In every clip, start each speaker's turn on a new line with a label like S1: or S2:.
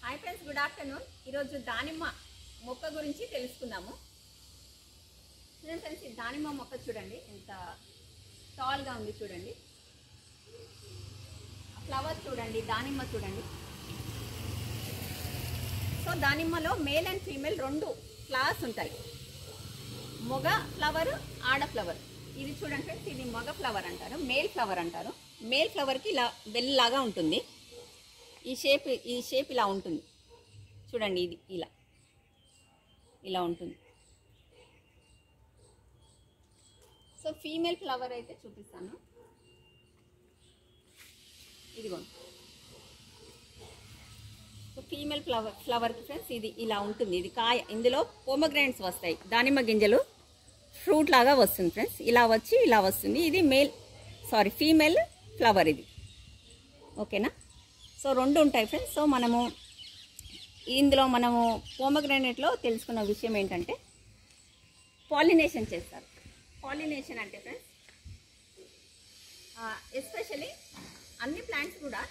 S1: Hi friends good afternoon ఈరోజు దానిమ్మ మొక్క గురించి తెలుసుకుందాము చూడండి ఫ్రెండ్స్ ఈ దానిమ్మ మొక్క చూడండి ఎంత టాల్గా ఉంది చూడండి ఫ్లవర్ చూడండి దానిమ్మ చూడండి సో దానిమ్మలో మేల్ అండ్ ఫీమేల్ రెండు ఫ్లవర్స్ ఉంటాయి మొగ ఫ్లవర్ ఆడ ఫ్లవర్ ఇది చూడండి ఫ్రెండ్స్ ఇది మగ ఫ్లవర్ అంటారు మేల్ ఫ్లవర్ అంటారు మేల్ ఫ్లవర్కి ఇలా బెల్లాగా ఉంటుంది ఈ షేప్ ఈ షేప్ ఇలా ఉంటుంది చూడండి ఇది ఇలా ఇలా ఉంటుంది సో ఫీమేల్ ఫ్లవర్ అయితే చూపిస్తాను ఇదిగోండి సో ఫీమేల్ ఫ్లవర్ ఫ్లవర్కి ఫ్రెండ్స్ ఇది ఇలా ఉంటుంది ఇది కాయ ఇందులో పోమగ్రాంట్స్ వస్తాయి దానిమ్మ గింజలు ఫ్రూట్ లాగా వస్తుంది ఫ్రెండ్స్ ఇలా వచ్చి ఇలా వస్తుంది ఇది మేల్ సారీ ఫీమేల్ ఫ్లవర్ ఇది ఓకేనా సో రెండు ఉంటాయి ఫ్రెండ్స్ సో మనము ఇందులో మనము పోమగ్రానైట్లో తెలుసుకున్న విషయం ఏంటంటే పాలినేషన్ చేస్తారు పాలినేషన్ అంటే ఫ్రెండ్స్ ఎస్పెషలీ అన్ని ప్లాంట్స్ కూడా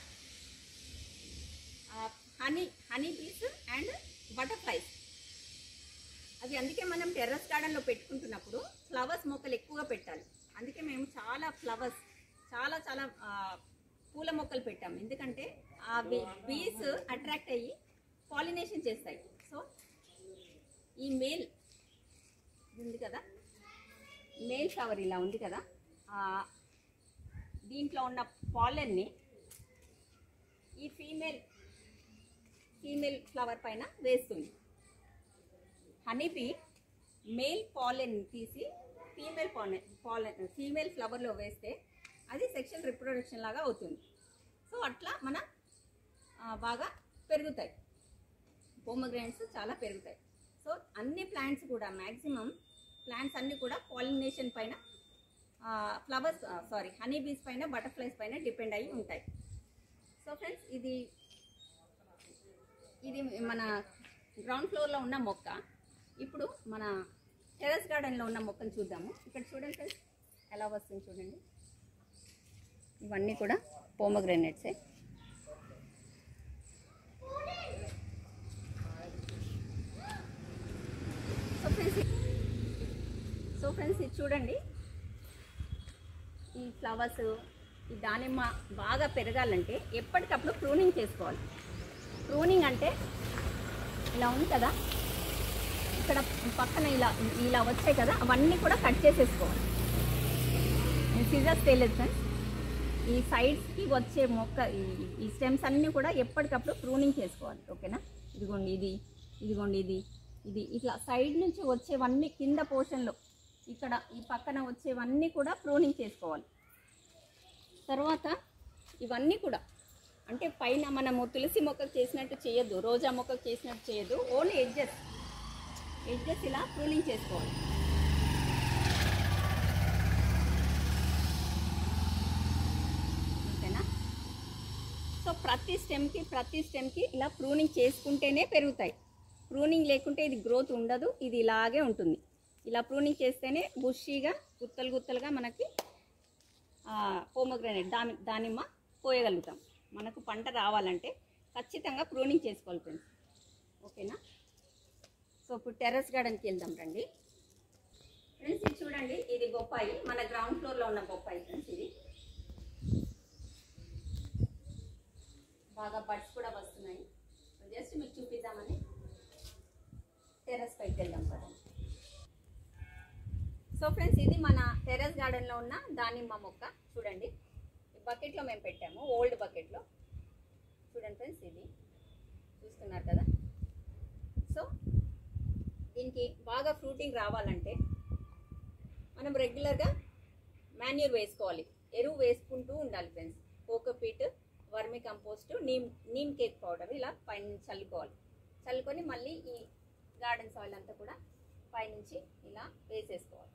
S1: honey honey bees and butterflies అవి అందుకే మనం టెర్రస్ గార్డెన్లో పెట్టుకుంటున్నప్పుడు ఫ్లవర్స్ మొక్కలు ఎక్కువగా పెట్టాలి అందుకే మేము చాలా ఫ్లవర్స్ చాలా చాలా ఆ, పూల మొక్కలు పెట్టాము ఎందుకంటే ఆ బీస్ అట్రాక్ట్ అయ్యి పాలినేషన్ చేస్తాయి సో ఈ మేల్ ఉంది కదా మేల్ ఫ్లవర్ ఇలా ఉంది కదా ఆ, దీంట్లో ఉన్న పాలెన్ని ఈ ఫీమేల్ ఫీమేల్ ఫ్లవర్ పైన వేస్తుంది హనీబీ మేల్ పాలెన్ తీసి ఫీమేల్ పాలెన్ పాలెన్ ఫీమేల్ ఫ్లవర్లో వేస్తే అది సెక్షువల్ రిప్రొడక్షన్ లాగా అవుతుంది సో అట్లా మన ఆ, బాగా పెరుగుతాయి పోమగ్రాంట్స్ చాలా పెరుగుతాయి సో అన్ని ప్లాంట్స్ కూడా మ్యాక్సిమం ప్లాంట్స్ అన్నీ కూడా పాలినేషన్ పైన ఫ్లవర్స్ సారీ హనీ బీస్ పైన బటర్ఫ్లైస్ పైన డిపెండ్ అయ్యి ఉంటాయి సో ఫ్రెండ్స్ ఇది ఇది మన గ్రౌండ్ ఫ్లోర్లో ఉన్న మొక్క ఇప్పుడు మన టెరస్ గార్డెన్లో ఉన్న మొక్కను చూద్దాము ఇక్కడ చూడండి ఫ్రెండ్స్ ఎలా వస్తుంది చూడండి ఇవన్నీ కూడా పోమగ్రానైట్సే సో ఫ్రెండ్స్ సో ఫ్రెండ్స్ ఇది చూడండి ఈ ఫ్లవర్స్ ఈ దానిమ్మ బాగా పెరగాలంటే ఎప్పటికప్పుడు ప్రూనింగ్ చేసుకోవాలి ప్రూనింగ్ అంటే ఇలా ఉంది కదా ఇక్కడ పక్కన ఇలా ఇలా వచ్చాయి కదా అవన్నీ కూడా కట్ చేసేసుకోవాలి నేను సీజర్స్ తెలియదు ఫ్రెండ్స్ ఈ సైడ్స్కి వచ్చే మొక్క ఈ- ఈ స్టెమ్స్ అన్నీ కూడా ఎప్పటికప్పుడు ప్రూనింగ్ చేసుకోవాలి ఓకేనా ఇదిగోండి ఇది ఇదిగోండి ఇది ఇది ఇట్లా సైడ్ నుంచి వచ్చేవన్నీ కింద పోర్షన్లో ఇక్కడ ఈ పక్కన వచ్చేవన్నీ కూడా ప్రూనింగ్ చేసుకోవాలి తర్వాత ఇవన్నీ కూడా అంటే పైన మనము తులసి మొక్కకు చేసినట్టు చేయొద్దు రోజా మొక్కకు చేసినట్టు చేయొద్దు ఓన్లీ ఎడ్జెస్ ఎడ్జెస్ ఇలా ప్రూనింగ్ చేసుకోవాలి ఓకేనా సో ప్రతి స్టెమ్కి ప్రతి స్టెమ్కి ఇలా ప్రూనింగ్ చేసుకుంటేనే పెరుగుతాయి ప్రూనింగ్ లేకుంటే ఇది గ్రోత్ ఉండదు ఇది ఇలాగే ఉంటుంది ఇలా ప్రూనింగ్ చేస్తేనే బుషీగా గుత్తలు గుత్తలుగా మనకి పోమగ్రానైట్ దాని దానిమ్మ పోయగలుగుతాం మనకు పంట రావాలంటే ఖచ్చితంగా ప్రూనింగ్ చేసుకోవాలి ఫ్రెండ్స్ ఓకేనా సో ఇప్పుడు టెర్రస్ గార్డెన్కి వెళ్దాం రండి ఫ్రెండ్స్ ఇది చూడండి ఇది బొప్పాయి మన గ్రౌండ్ ఫ్లోర్లో ఉన్న బొప్పాయి ఫ్రెండ్స్ ఇది బాగా బడ్స్ కూడా వస్తున్నాయి జస్ట్ మీకు చూపిద్దామని టెర్రస్ పైకి వెళ్దాం పదండి సో ఫ్రెండ్స్ ఇది మన టెర్రస్ గార్డెన్లో ఉన్న దానిమ్మ మొక్క చూడండి ఈ బకెట్లో మేము పెట్టాము ఓల్డ్ బకెట్లో చూడండి ఫ్రెండ్స్ ఇది చూస్తున్నారు కదా సో దీనికి బాగా ఫ్రూటింగ్ రావాలంటే మనం రెగ్యులర్గా మాన్యూర్ వేసుకోవాలి ఎరువు వేసుకుంటూ ఉండాలి friends cocopeat vermicompost neem neem cake powder ఇలా పైన చల్లుకోవాలి చల్లుకొని మళ్ళీ ఈ గార్డెన్ సాయిల్ అంతా కూడా పైనుంచి ఇలా వేసేసుకోవాలి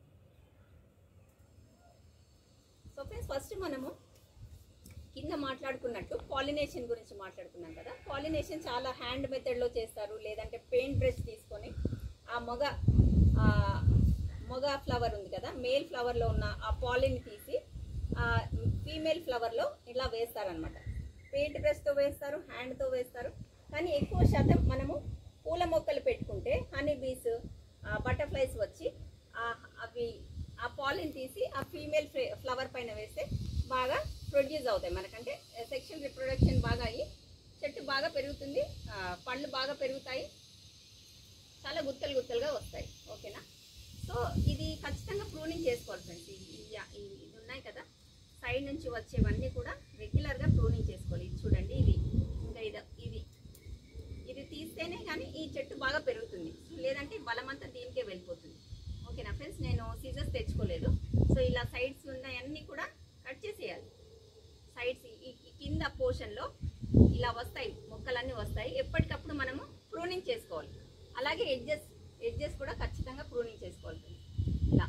S1: సో ఫ్రెండ్స్ ఫస్ట్ మనము కింద మాట్లాడుకున్నట్టు పాలినేషన్ గురించి మాట్లాడుకున్నాం కదా పాలినేషన్ చాలా హ్యాండ్ మెథడ్లో చేస్తారు లేదంటే పెయింట్ బ్రష్ తీసుకొని ఆ మొగ ఆ, మొగ ఫ్లవర్ ఉంది కదా మేల్ ఫ్లవర్లో ఉన్న ఆ పాలిన్ తీసి ఆ ఫీమేల్ ఫ్లవర్లో ఇలా వేస్తారనమాట పెయింట్ బ్రష్తో వేస్తారు హ్యాండ్తో వేస్తారు కానీ ఎక్కువ శాతం మనము పూల మొక్కలు పెట్టుకుంటే హనీ బీస్ బటర్ఫ్లైస్ వచ్చి ఆ, అవి ఆ పాలిన్ తీసి ఆ ఫీమేల్ ఫ్లవర్ పైన వేస్తే బాగా ప్రొడ్యూస్ అవుతాయి మనకంటే సెక్షువల్ రిప్రొడక్షన్ బాగా అయ్యి చెట్టు బాగా పెరుగుతుంది ఆ, పళ్ళు బాగా పెరుగుతాయి చాలా గుత్తలు గుత్తలుగా వస్తాయి ఓకేనా సో ఇది ఖచ్చితంగా ప్రూనింగ్ చేసుకోవాలి ఫ్రెండ్స్ ఇది ఇది- ఇది ఇది ఉన్నాయి కదా సైడ్ నుంచి వచ్చేవన్నీ కూడా రెగ్యులర్గా ప్రూనింగ్ చేసుకోవాలి ఇది చూడండి ఇది ఇంకా ఇది ఇది ఇది తీస్తేనే కానీ ఈ చెట్టు బాగా పెరుగుతుంది లేదంటే బలమంతా దీనికే వెళ్ళిపోతుంది ఓకేనా ఫ్రెండ్స్ నేను సీజర్స్ తెచ్చుకోలేదు సో ఇలా సైడ్స్ ఉన్నాయన్నీ కూడా కట్ చేసేయాలి సైడ్స్ ఈ ఈ కింద పోర్షన్లో ఇలా వస్తాయి మొక్కలన్నీ వస్తాయి ఎప్పటికప్పుడు మనము ప్రూనింగ్ చేసుకోవాలి అలాగే ఎడ్జెస్ ఎడ్జెస్ కూడా ఖచ్చితంగా ప్రూనింగ్ చేసుకోవాలి friends. ఇలా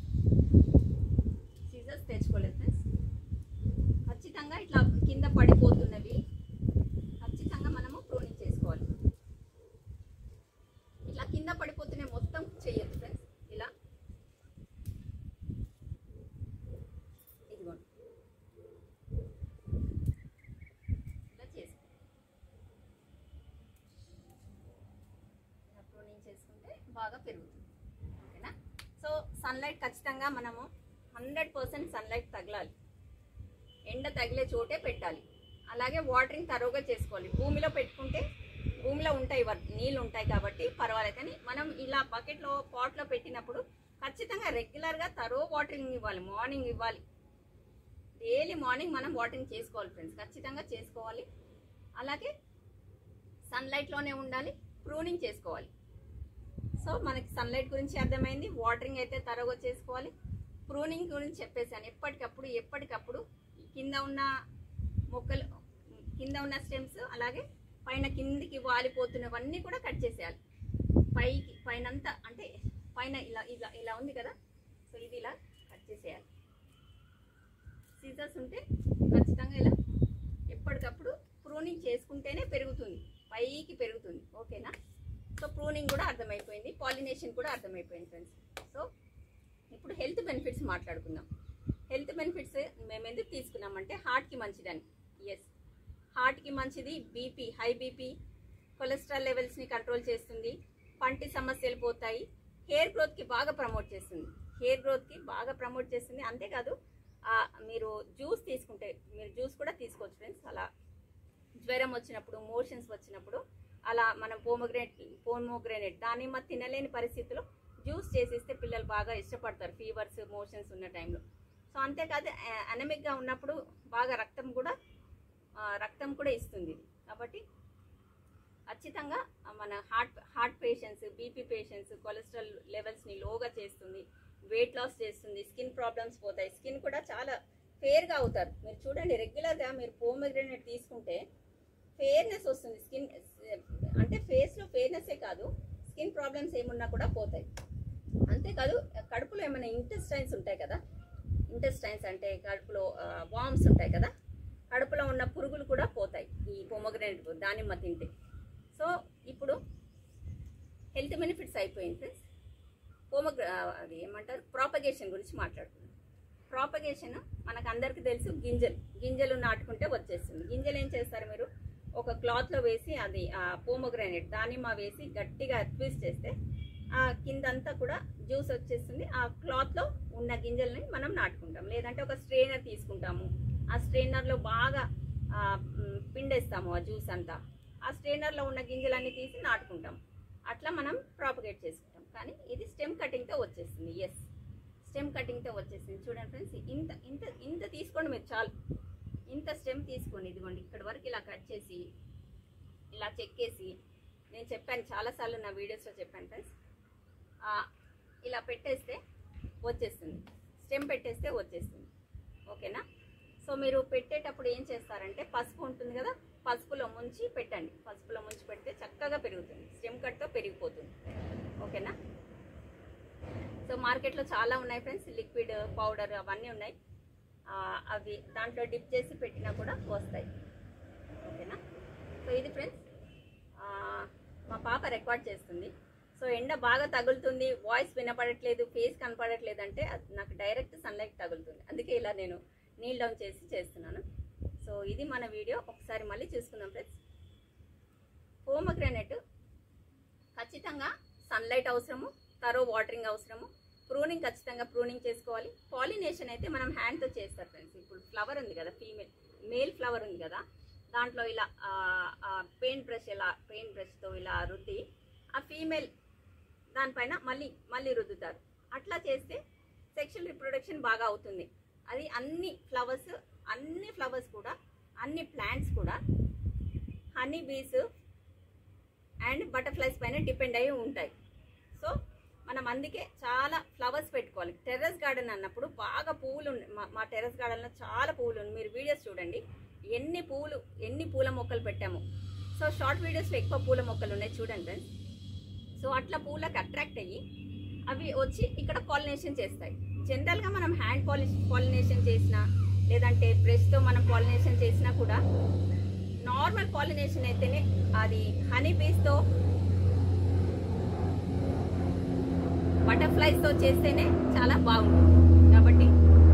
S1: సీజర్స్ తెచ్చుకోలేదు ఫ్రెండ్స్ ఖచ్చితంగా ఇట్లా కింద పడిపోతున్నవి ఖచ్చితంగా మనము ప్రూనింగ్ చేసుకోవాలి ఇట్లా కింద పడిపోతున్న మొత్తం చెయ్యొద్దు ఫ్రెండ్స్ ఇలా ఇదిగోండి ఇలా చేసుకో ఇలా ప్రూనింగ్ చేసుకుంటే బాగా పెరుగుతుంది ఓకేనా సో సన్లైట్ ఖచ్చితంగా మనము హండ్రెడ్ పర్సెంట్ సన్లైట్ తగలాలి ఎండ తగిలే చోటే పెట్టాలి అలాగే వాటరింగ్ తరువుగా చేసుకోవాలి భూమిలో పెట్టుకుంటే భూమిలో ఉంటాయి వ- నీళ్ళు ఉంటాయి కాబట్టి పర్వాలేదు కానీ మనం ఇలా బకెట్లో పాట్లో పెట్టినప్పుడు ఖచ్చితంగా రెగ్యులర్గా తరువు వాటరింగ్ ఇవ్వాలి మార్నింగ్ ఇవ్వాలి డైలీ మార్నింగ్ మనం వాటరింగ్ చేసుకోవాలి ఫ్రెండ్స్ ఖచ్చితంగా చేసుకోవాలి అలాగే సన్లైట్లోనే ఉండాలి ప్రూనింగ్ చేసుకోవాలి సో మనకి సన్లైట్ గురించి అర్థమైంది వాటరింగ్ అయితే తరగా చేసుకోవాలి ప్రూనింగ్ గురించి చెప్పేసాను ఎప్పటికప్పుడు ఎప్పటికప్పుడు కింద ఉన్న మొక్కలు కింద ఉన్న స్టెమ్స్ అలాగే పైన కిందికి వాలిపోతున్నవన్నీ కూడా కట్ చేసేయాలి పైకి పైనంతా అంటే పైన ఇలా ఇలా ఇలా ఉంది కదా సో ఇది ఇలా కట్ చేసేయాలి సీజర్స్ ఉంటే ఖచ్చితంగా ఇలా ఎప్పటికప్పుడు ప్రూనింగ్ చేసుకుంటేనే పెరుగుతుంది పైకి పెరుగుతుంది ఓకేనా సో ప్రూనింగ్ కూడా అర్థమైపోయింది పాలినేషన్ కూడా అర్థమైపోయింది ఫ్రెండ్స్ సో ఇప్పుడు హెల్త్ బెనిఫిట్స్ మాట్లాడుకుందాం హెల్త్ బెనిఫిట్స్ మేము ఎందుకు తీసుకున్నామంటే హార్ట్కి మంచిదని ఎస్ హార్ట్కి మంచిది బీపీ హై బీపీ కొలెస్ట్రాల్ లెవెల్స్ని కంట్రోల్ చేస్తుంది పంటి సమస్యలు పోతాయి హెయిర్ గ్రోత్కి బాగా ప్రమోట్ చేస్తుంది హెయిర్ గ్రోత్కి బాగా ప్రమోట్ చేస్తుంది అంతేకాదు ఆ, మీరు జ్యూస్ తీసుకుంటే మీరు జ్యూస్ కూడా తీసుకోవచ్చు ఫ్రెండ్స్ అలా జ్వరం వచ్చినప్పుడు మోషన్స్ వచ్చినప్పుడు అలా మనం పోమోగ్రేనేట్ పోమోగ్రేనేట్ దానిమ్మ తినలేని పరిస్థితిలో జ్యూస్ చేసిస్తే పిల్లలు బాగా ఇష్టపడతారు ఫీవర్స్ మోషన్స్ ఉన్న టైంలో సో అంతేకాదు అనమిక్గా ఉన్నప్పుడు బాగా రక్తం కూడా ఆ, రక్తం కూడా ఇస్తుంది ఇది. కాబట్టి ఖచ్చితంగా ఆ, మన heart heart patients BP patients cholesterol లెవెల్స్ని లోగా చేస్తుంది వెయిట్ లాస్ చేస్తుంది స్కిన్ ప్రాబ్లమ్స్ పోతాయి స్కిన్ కూడా చాలా ఫేర్గా అవుతారు మీరు చూడండి రెగ్యులర్గా మీరు పోమగ్రెనేట్ తీసుకుంటే ఫేర్నెస్ వస్తుంది స్కిన్ అంటే ఫేస్లో ఫేర్నెస్సే కాదు స్కిన్ ప్రాబ్లమ్స్ ఏమున్నా కూడా పోతాయి అంతేకాదు కడుపులో ఏమైనా ఇంటెస్టైన్స్ ఉంటాయి కదా ఇంటెస్టైన్స్ అంటే కడుపులో వామ్స్ ఉంటాయి కదా కడుపులో ఉన్న పురుగులు కూడా పోతాయి ఈ పొమగ్రెనేట్ దానిమ్మ తింటే సో ఇప్పుడు హెల్త్ బెనిఫిట్స్ అయిపోయింది ఫ్రెండ్స్ పోమగ్ర అది ఏమంటారు ప్రాపగేషన్ గురించి మాట్లాడుకుందాం ప్రాపగేషన్ మనకు అందరికీ తెలుసు గింజలు గింజలు నాటుకుంటే వచ్చేస్తుంది గింజలు ఏం చేస్తారు మీరు ఒక క్లాత్లో వేసి అది ఆ పోమోగ్రానైట్ దానిమ్మ వేసి గట్టిగా ట్విస్ట్ చేస్తే ఆ కిందంతా కూడా జ్యూస్ వచ్చేస్తుంది ఆ క్లాత్లో ఉన్న గింజల్ని మనం నాటుకుంటాం లేదంటే ఒక స్ట్రెయినర్ తీసుకుంటాము ఆ స్ట్రెయినర్లో బాగా ఆ, మ్, పిండేస్తాము ఆ జ్యూస్ అంతా ఆ స్ట్రెయినర్లో ఉన్న గింజలన్నీ తీసి నాటుకుంటాం అట్లా మనం ప్రాపగేట్ చేసుకుంటాం కానీ ఇది స్టెమ్ కటింగ్తో వచ్చేస్తుంది ఎస్ స్టెమ్ కటింగ్తో వచ్చేసింది చూడండి ఫ్రెండ్స్ ఇంత ఇంత ఇంత తీసుకోండి మీరు చాలు ఇంత స్టెమ్ తీసుకోండి ఇదిగోండి ఇక్కడ వరకు ఇలా కట్ చేసి ఇలా చెక్కేసి నేను చెప్పాను చాలాసార్లు నా వీడియోస్లో చెప్పాను ఫ్రెండ్స్ ఇలా పెట్టేస్తే వచ్చేస్తుంది స్టెమ్ పెట్టేస్తే వచ్చేస్తుంది ఓకేనా సో మీరు పెట్టేటప్పుడు ఏం చేస్తారంటే పసుపు ఉంటుంది కదా పసుపులో ముంచి పెట్టండి పసుపులో ముంచి పెడితే చక్కగా పెరుగుతుంది స్టెమ్ కట్తో పెరిగిపోతుంది ఓకేనా సో మార్కెట్లో చాలా ఉన్నాయి ఫ్రెండ్స్ లిక్విడ్ పౌడర్ అవన్నీ ఉన్నాయి ఆ, అవి దాంట్లో డిప్ చేసి పెట్టినా కూడా వస్తాయి ఓకేనా సో ఇది ఫ్రెండ్స్ ఆ, మా పాప రికార్డ్ చేస్తుంది సో ఎండ బాగా తగులుతుంది వాయిస్ వినపడట్లేదు ఫేస్ కనపడట్లేదు అంటే అది నాకు డైరెక్ట్ సన్లైట్ తగులుతుంది అందుకే ఇలా నేను నీల్ డౌన్ చేసి చేస్తున్నాను సో ఇది మన వీడియో ఒకసారి మళ్ళీ చూసుకుందాం ఫ్రెండ్స్ పోమగ్రానైట్ ఖచ్చితంగా సన్లైట్ అవసరము తరో వాటరింగ్ అవసరము ప్రూనింగ్ ఖచ్చితంగా ప్రూనింగ్ చేసుకోవాలి పాలినేషన్ అయితే మనం హ్యాండ్తో చేస్తారు ఫ్రెండ్స్ ఇప్పుడు ఫ్లవర్ ఉంది కదా ఫీమేల్ మేల్ ఫ్లవర్ ఉంది కదా దాంట్లో ఇలా పెయింట్ బ్రష్ ఇలా పెయింట్ బ్రష్తో ఇలా రుద్ది ఆ ఫీమేల్ దానిపైన మళ్ళీ మళ్ళీ రుద్దుతారు అట్లా చేస్తే సెక్షువల్ రిప్రొడక్షన్ బాగా అవుతుంది అది అన్ని ఫ్లవర్స్ అన్ని ఫ్లవర్స్ కూడా అన్ని ప్లాంట్స్ కూడా హనీ బీస్ అండ్ బటర్ఫ్లైస్ పైన డిపెండ్ అయి ఉంటాయి సో మనం అందుకే చాలా ఫ్లవర్స్ పెట్టుకోవాలి టెర్రస్ గార్డెన్ అన్నప్పుడు బాగా పువ్వులు ఉన్నాయి మా- మా టెర్రస్ గార్డెన్లో చాలా పువ్వులు ఉన్నాయి మీరు వీడియోస్ చూడండి ఎన్ని పువ్వులు ఎన్ని పూల మొక్కలు పెట్టాము సో షార్ట్ వీడియోస్లో ఎక్కువ పూల మొక్కలు ఉన్నాయి చూడండి ఫ్రెండ్స్ సో అట్లా పూలకు అట్రాక్ట్ అయ్యి అవి వచ్చి ఇక్కడ పాలినేషన్ చేస్తాయి జనరల్గా మనం హ్యాండ్ పాలిష్ పాలినేషన్ చేసినా లేదంటే బ్రష్తో మనం పాలినేషన్ చేసినా కూడా నార్మల్ పాలినేషన్ అయితేనే అది హనీ బీస్తో బటర్ఫ్లైస్తో చేస్తేనే చాలా బాగుంటుంది కాబట్టి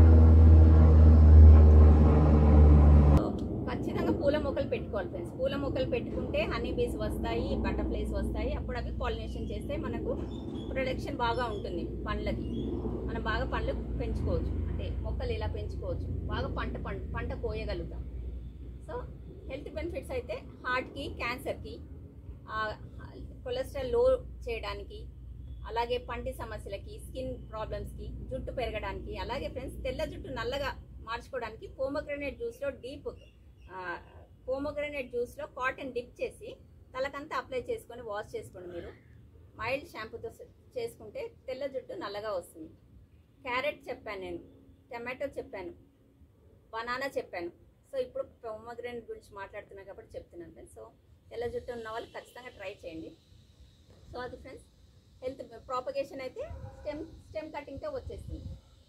S1: ఖచ్చితంగా పూల మొక్కలు పెట్టుకోవాలి ఫ్రెండ్స్ పూల మొక్కలు పెట్టుకుంటే హనీ బీస్ వస్తాయి బటర్ఫ్లైస్ వస్తాయి అప్పుడు అవి పాలినేషన్ చేస్తే మనకు ప్రొడక్షన్ బాగా ఉంటుంది పండ్లకి మనం బాగా పండ్లు పెంచుకోవచ్చు అంటే మొక్కలు ఇలా పెంచుకోవచ్చు బాగా పంట పంట పంట కోయగలుగుతాం సో హెల్త్ బెనిఫిట్స్ అయితే హార్ట్కి క్యాన్సర్కి కొలెస్ట్రాల్ లో చేయడానికి అలాగే పంటి సమస్యలకి స్కిన్ ప్రాబ్లమ్స్కి జుట్టు పెరగడానికి అలాగే ఫ్రెండ్స్ తెల్ల జుట్టు నల్లగా మార్చుకోవడానికి పోమగ్రనేట్ జ్యూస్లో డీప్ పోమగ్రనేట్ జ్యూస్లో కాటన్ డిప్ చేసి తలకంతా అప్లై చేసుకొని వాష్ చేసుకోండి మీరు మైల్డ్ షాంపూతో చేసుకుంటే తెల్ల జుట్టు నల్లగా వస్తుంది క్యారెట్ చెప్పాను నేను టమాటో చెప్పాను బనానా చెప్పాను సో ఇప్పుడు పొమగ్రెనేట్ గురించి మాట్లాడుతున్నా కాబట్టి చెప్తున్నాను ఫ్రెండ్స్ సో తెల్ల జుట్టు ఉన్న వాళ్ళు ఖచ్చితంగా ట్రై చేయండి సో అది ఫ్రెండ్స్ హెల్త్ ప్రాపగేషన్ అయితే స్టెమ్ స్టెమ్ కటింగ్తో వచ్చేస్తుంది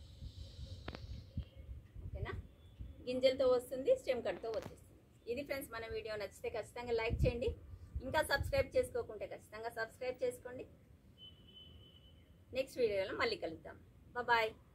S1: ఓకేనా గింజలతో వస్తుంది స్టెమ్ కట్తో వచ్చేస్తుంది ఇది ఫ్రెండ్స్ మన వీడియో నచ్చితే ఖచ్చితంగా లైక్ చేయండి ఇంకా సబ్స్క్రైబ్ చేసుకోకుంటే ఖచ్చితంగా సబ్స్క్రైబ్ చేసుకోండి నెక్స్ట్ వీడియోలో మళ్ళీ కలుద్దాం బాయ్